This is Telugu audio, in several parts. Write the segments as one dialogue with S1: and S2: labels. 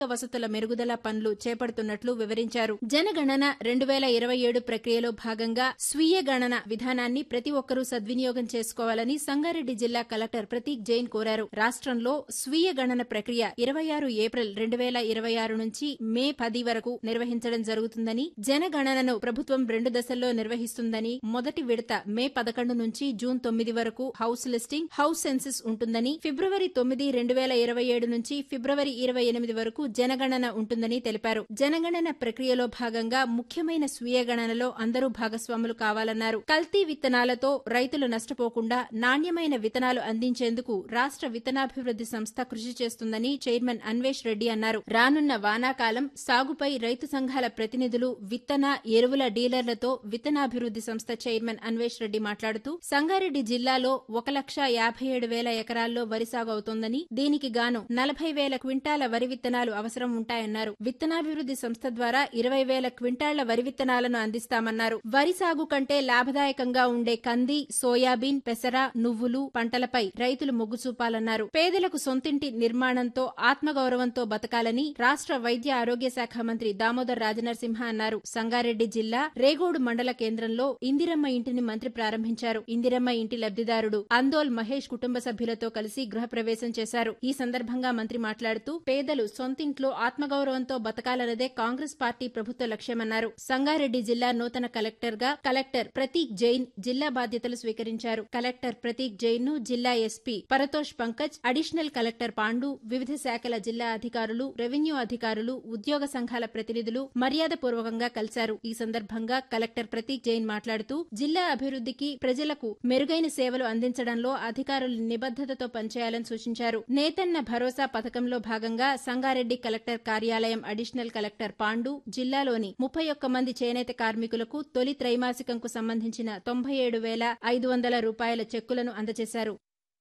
S1: వసతుల మెరుగుదల పనులు చేపడుతున్నట్లు వివరించారు జనగణన రెండు వేల ఇరవై ఏడు ప్రక్రియలో భాగంగా స్వీయ గణన విధానాన్ని ప్రతి ఒక్కరూ సద్వినియోగం చేసుకోవాలని సంగారెడ్డి జిల్లా కలెక్టర్ ప్రతీక్ జైన్ కోరారు రాష్ట్రంలో స్వీయ గణన ప్రక్రియ ఇరవై ఆరు ఏప్రిల్ రెండు వేల ఇరవై ఆరు నుంచి మే పది వరకు నిర్వహించడం జరుగుతుందని జనగణనను ప్రభుత్వం రెండు దశల్లో నిర్వహిస్తుందని మొదటి విడత మే పదకొండు నుంచి జూన్ తొమ్మిది వరకు హౌస్ లిస్టింగ్ హౌస్ సెన్సస్ ఉంటుందని ఫిబ్రవరి తొమ్మిది రెండు వేల ఇరవై ఏడు నుంచి ఫిబ్రవరి ఇరవై ఎనిమిది వరకు జనగణన ఉంటుందని తెలిపారు జనగణన ప్రక్రియలో భాగంగా ముఖ్యమైన స్వీయ గణనలో అందరూ భాగస్వాములు కావాలన్నారు కల్తీ విత్తనాలతో రైతులు నష్టపోకుండా నాణ్యమైన విత్తనాలు అందించేందుకు రాష్ట్ర విత్తనాభివృద్ది సంస్థ కృషి చేస్తుందని చైర్మన్ అన్వేష్ రెడ్డి అన్నారు రానున్న వానాకాలం సాగుపై రైతు సంఘాల ప్రతినిధులు విత్తన ఎరువుల డీలర్లతో విత్తనాభివృద్ది సంస్థ చైర్మన్ అన్వేష్ రెడ్డి మాట్లాడుతూ సంగారెడ్డి జిల్లాలో ఒక లక్ష యాభై ఏడు వేల ఎకరాల్లో వరి సాగు అవుతోందని దీనికి గాను నలభై వేల క్వింటాల వరి విత్తనాలు అవసరం ఉంటాయన్నారు విత్తనాభివృద్ది సంస్థ ద్వారా ఇరవై వేల క్వింటాళ్ల వరి విత్తనాలను అందిస్తామన్నారు వరి సాగు కంటే లాభదాయకంగా ఉండే కంది సోయాబీన్ పెసర నువ్వులు పంటలపై రైతులు మొగ్గు చూపాలన్నారు పేదలకు సొంతింటి నిర్మాణంతో ఆత్మగౌరవంతో బతకాలని రాష్ట్ర వైద్య ఆరోగ్య శాఖ మంత్రి దామోదర్ రాజనరసింహ అన్నారు సంగారెడ్డి జిల్లా రేగోడు మండల కేంద్రంలో ఇందిరమ్మ ఇంటిని మంత్రి ప్రారంభించారు ఇందిరమ్మ ఇంటి లబ్దిదారుడు అందోల్ మహేష్ కుటుంబ సభ్యులతో కలిసి గృహప్రవేశం చేశారు ఈ సందర్భంగా మంత్రి మాట్లాడుతూ పేదలు సొంతింట్లో ఆత్మగౌరవంతో బతకాలన్నదే కాంగ్రెస్ పార్టీ ప్రభుత్వ లక్ష్యమన్నారు సంగారెడ్డి జిల్లా నూతన కలెక్టర్ గా కలెక్టర్ ప్రతీక్ జైన్ జిల్లా బాధ్యతలు స్వీకరించారు కలెక్టర్ ప్రతీక్ జైన్ ను జిల్లా SP Paritosh Pankaj additional collector Pandu వివిధ శాఖల జిల్లా అధికారులు రెవెన్యూ అధికారులు ఉద్యోగ సంఘాల ప్రతినిధులు మర్యాదపూర్వకంగా కలిశారు ఈ సందర్భంగా కలెక్టర్ ప్రతీక్ జైన్ మాట్లాడుతూ జిల్లా అభివృద్ధికి ప్రజలకు మెరుగైన సేవలు అందించడంలో అధికారులు నిబద్దతతో పనిచేయాలని సూచించారు నేతన్న భరోసా పథకంలో భాగంగా సంగారెడ్డి కలెక్టర్ కార్యాలయం అడిషనల్ కలెక్టర్ పాండు జిల్లాలోని ముప్పై ఒక్క మంది చేనేత కార్మికులకు తొలి త్రైమాసికంకు సంబంధించిన తొంభై ఏడు వేల ఐదు వందల రూపాయల చెక్కులను అందజేశారు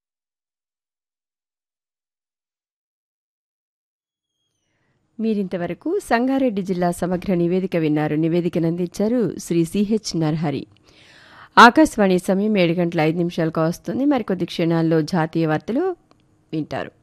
S2: మీరింతవరకు సంగారెడ్డి జిల్లా సమగ్ర నివేదిక విన్నారు నివేదికను అందించారు శ్రీ సిహెచ్ నర్హరి ఆకాశవాణి సమయం ఏడు గంటల ఐదు నిమిషాలకు వస్తుంది మరికొద్ది క్షణాల్లో జాతీయ వార్తలు వింటారు